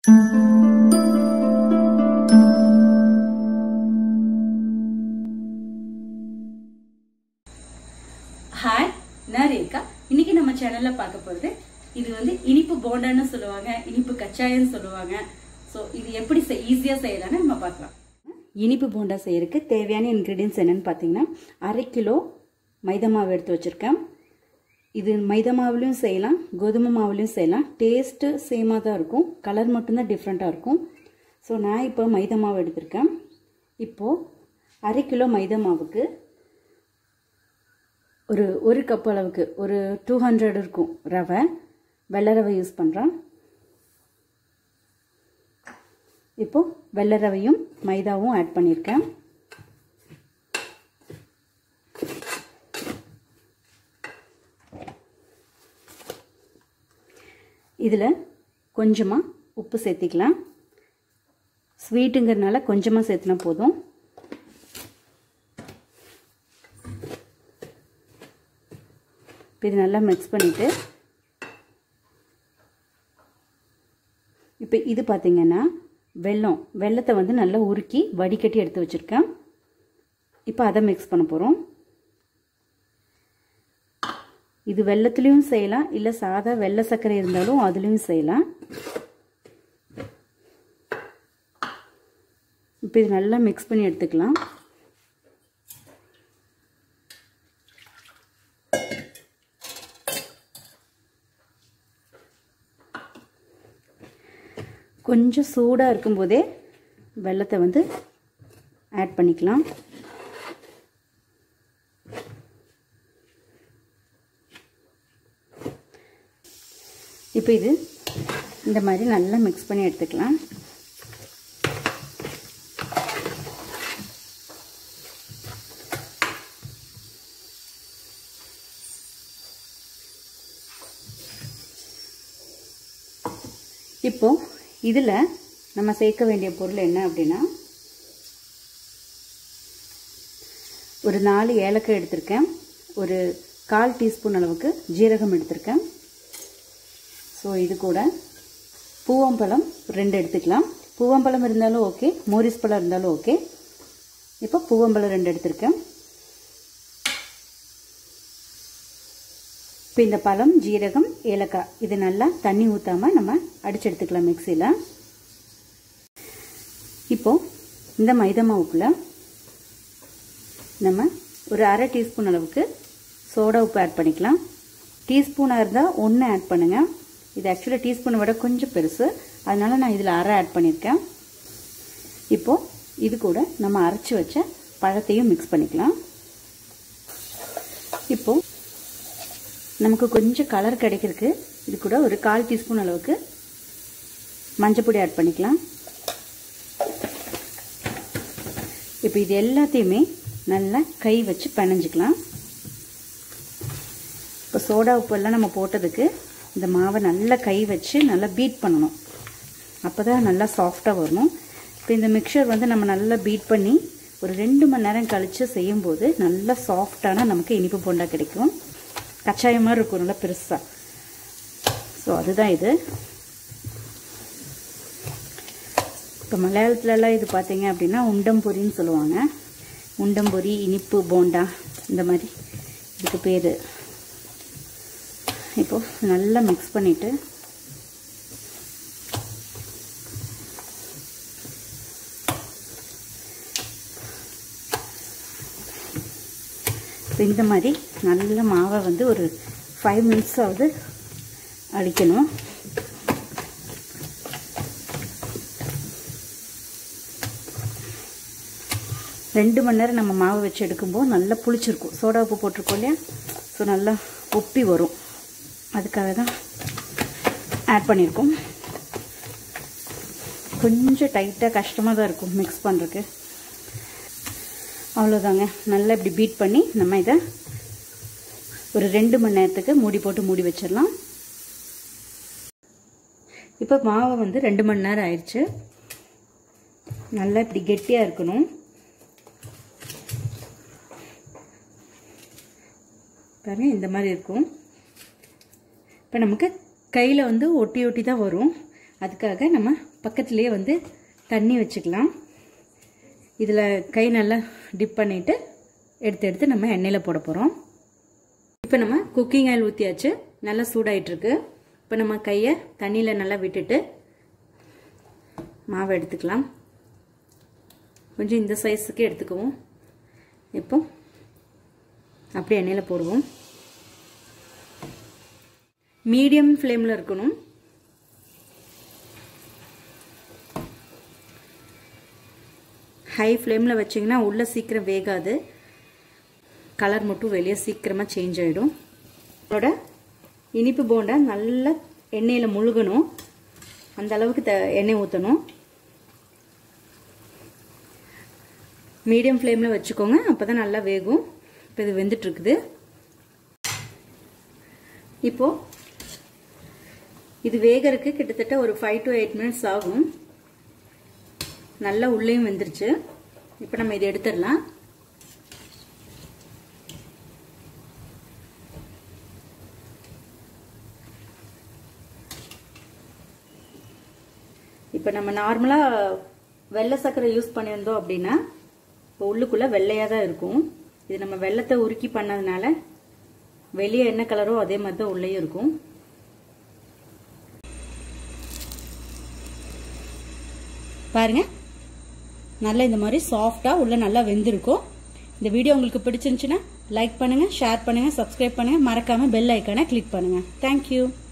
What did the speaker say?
hi நான் ரேகா இன்னைக்கு நம்ம சேனல்ல பார்க்க போறது இது வந்து இனிப்பு போண்டான்னு சொல்லுவாங்க இனிப்பு கச்சாயன்னு சொல்லுவாங்க ஸோ இது எப்படி ஈஸியாக செய்யலாம்னு நம்ம பார்க்கலாம் இனிப்பு போண்டா செய்யறதுக்கு தேவையான இன்க்ரீடியன்ஸ் என்னன்னு பார்த்தீங்கன்னா அரை கிலோ மைதா மாவு எடுத்து வச்சிருக்கேன் இது மைதா மாவுலையும் செய்யலாம் கோதுமை மாவுலையும் செய்யலாம் டேஸ்ட்டு சேமாக தான் இருக்கும் கலர் மட்டும்தான் டிஃப்ரெண்ட்டாக இருக்கும் ஸோ நான் இப்போ மைதா மாவு எடுத்திருக்கேன் இப்போது அரை கிலோ மைதா மாவுக்கு ஒரு ஒரு கப் அளவுக்கு ஒரு டூ ஹண்ட்ரட் இருக்கும் ரவை வெள்ளை ரவை யூஸ் பண்ணுறேன் இப்போது வெள்ளை ரவையும் மைதாவும் ஆட் பண்ணியிருக்கேன் இதில் கொஞ்சமாக உப்பு சேர்த்திக்கலாம் ஸ்வீட்டுங்கிறதுனால கொஞ்சமாக சேர்த்துனா போதும் இப்போ இது நல்லா மிக்ஸ் பண்ணிவிட்டு இப்போ இது பார்த்திங்கன்னா வெல்லம் வெள்ளத்தை வந்து நல்லா உருக்கி வடிகட்டி எடுத்து வச்சுருக்கேன் இப்போ அதை மிக்ஸ் பண்ண போகிறோம் இது வெள்ளத்துலேயும் செய்யலாம் இல்லை சாதா வெள்ளை சர்க்கரை இருந்தாலும் அதுலேயும் செய்யலாம் இப்போ இது நல்லா மிக்ஸ் பண்ணி எடுத்துக்கலாம் கொஞ்சம் சூடாக இருக்கும்போதே வெள்ளத்தை வந்து ஆட் பண்ணிக்கலாம் இப்போ இது இந்த மாதிரி நல்லா மிக்ஸ் பண்ணி எடுத்துக்கலாம் இப்போ இதில் நம்ம சேர்க்க வேண்டிய பொருள் என்ன அப்படின்னா ஒரு நாலு ஏலக்காய் எடுத்திருக்கேன் ஒரு கால் டீஸ்பூன் அளவுக்கு ஜீரகம் எடுத்திருக்கேன் ஸோ இது கூட பூவம்பழம் ரெண்டு எடுத்துக்கலாம் பூவம்பழம் இருந்தாலும் ஓகே மோரிஸ் பழம் இருந்தாலும் ஓகே இப்போ பூவம்பழம் ரெண்டு எடுத்திருக்கேன் இப்போ இந்த பழம் ஜீரகம் ஏலக்காய் இது நல்லா தண்ணி ஊற்றாமல் நம்ம அடிச்சு எடுத்துக்கலாம் மிக்சியில் இப்போது இந்த மைதா மாவுக்குள்ள நம்ம ஒரு அரை டீஸ்பூன் அளவுக்கு சோடா உப்பு ஆட் பண்ணிக்கலாம் டீஸ்பூனாக இருந்தால் ஒன்று ஆட் பண்ணுங்கள் இது ஆக்சுவலாக டீஸ்பூனை விட கொஞ்சம் பெருசு அதனால் நான் இதில் அரை ஆட் பண்ணியிருக்கேன் இப்போது இது கூட நம்ம அரைச்சி வச்ச பழத்தையும் மிக்ஸ் பண்ணிக்கலாம் இப்போது நமக்கு கொஞ்சம் கலர் கிடைக்கிறதுக்கு இது கூட ஒரு கால் டீஸ்பூன் அளவுக்கு மஞ்சப்பொடி ஆட் பண்ணிக்கலாம் இப்போ இது எல்லாத்தையுமே நல்லா கை வச்சு பிணைஞ்சிக்கலாம் இப்போ சோடா உப்பெல்லாம் நம்ம போட்டதுக்கு இந்த மாவை நல்லா கை வச்சு நல்லா பீட் பண்ணணும் அப்போ தான் நல்லா சாஃப்டாக வரணும் இப்போ இந்த மிக்சர் வந்து நம்ம நல்லா பீட் பண்ணி ஒரு ரெண்டு மணி நேரம் கழித்து செய்யும்போது நல்லா சாஃப்டான நமக்கு இனிப்பு போண்டா கிடைக்கும் கச்சாயம் மாதிரி இருக்கும் நல்லா பெருசாக ஸோ அதுதான் இது இப்போ மலையாளத்துலலாம் இது பார்த்தீங்க அப்படின்னா உண்டம்பொரின்னு சொல்லுவாங்க உண்டம்பொரி இனிப்பு போண்டா இந்த மாதிரி இதுக்கு பேர் இப்போது நல்லா மிக்ஸ் பண்ணிவிட்டு இந்த மாதிரி நல்ல மாவை வந்து ஒரு ஃபைவ் மினிட்ஸ் ஆகுது அடிக்கணும் ரெண்டு மணி நேரம் நம்ம மாவு வச்சு எடுக்கும்போது நல்லா புளிச்சிருக்கும் சோடா உப்பு போட்டிருக்கோம் இல்லையா ஸோ நல்லா ஒப்பி வரும் அதுக்காக தான் ஆட் பண்ணியிருக்கோம் கொஞ்சம் டைட்டாக கஷ்டமாக தான் இருக்கும் மிக்ஸ் பண்ணுறதுக்கு அவ்வளோதாங்க நல்லா இப்படி பீட் பண்ணி நம்ம இதை ஒரு ரெண்டு மணி நேரத்துக்கு மூடி போட்டு மூடி வச்சிடலாம் இப்போ மாவை வந்து ரெண்டு மணி நேரம் ஆயிடுச்சு நல்லா இப்படி கெட்டியாக இருக்கணும் பாருங்க இந்த மாதிரி இருக்கும் இப்போ நமக்கு கையில் வந்து ஒட்டி ஒட்டி தான் வரும் அதுக்காக நம்ம பக்கத்துலேயே வந்து தண்ணி வச்சுக்கலாம் இதில் கை நல்லா டிப் பண்ணிவிட்டு எடுத்து எடுத்து நம்ம எண்ணெயில் போட போகிறோம் இப்போ நம்ம குக்கிங் ஆயில் ஊற்றியாச்சு நல்லா சூடாயிட்டிருக்கு இப்போ நம்ம கையை தண்ணியில் நல்லா விட்டுட்டு மாவை எடுத்துக்கலாம் கொஞ்சம் இந்த சைஸுக்கு எடுத்துக்குவோம் இப்போ அப்படியே எண்ணெயில் போடுவோம் மீடியம் ஃப்ளேமில் இருக்கணும் ஹை ஃப்ளேமில் வச்சிங்கன்னா உள்ளே சீக்கிரம் வேகாது கலர் மட்டும் வெளியே சீக்கிரமாக சேஞ்ச் ஆகிடும் அதோட இனிப்பு போண்டா நல்லா எண்ணெயில் முழுகணும் அந்த அளவுக்கு த எண்ணெய் ஊற்றணும் மீடியம் ஃப்ளேமில் வச்சுக்கோங்க அப்போ தான் நல்லா வேகும் இப்போ இது வெந்துட்டுருக்குது இப்போது இது வேகறதுக்கு கிட்டத்தட்ட ஒரு ஃபைவ் டு எயிட் மினிட்ஸ் ஆகும் நல்லா உள்ளேயும் வெந்துருச்சு இப்போ நம்ம இதை எடுத்துடலாம் இப்போ நம்ம நார்மலாக வெள்ளை சர்க்கரை யூஸ் பண்ணியிருந்தோம் அப்படின்னா இப்போ உள்ளுக்குள்ளே வெள்ளையாக தான் இருக்கும் இது நம்ம வெள்ளத்தை உருக்கி பண்ணதுனால வெளியே என்ன கலரோ அதே மாதிரி தான் உள்ளேயும் இருக்கும் பாருங்க நல்லா இந்த மாதிரி சாஃப்டாக உள்ள நல்லா வெந்திருக்கும் இந்த வீடியோ உங்களுக்கு பிடிச்சிருந்துச்சுன்னா லைக் பண்ணுங்க ஷேர் பண்ணுங்க சப்ஸ்கிரைப் பண்ணுங்க மறக்காம பெல் ஐக்கானை கிளிக் பண்ணுங்க தேங்க்யூ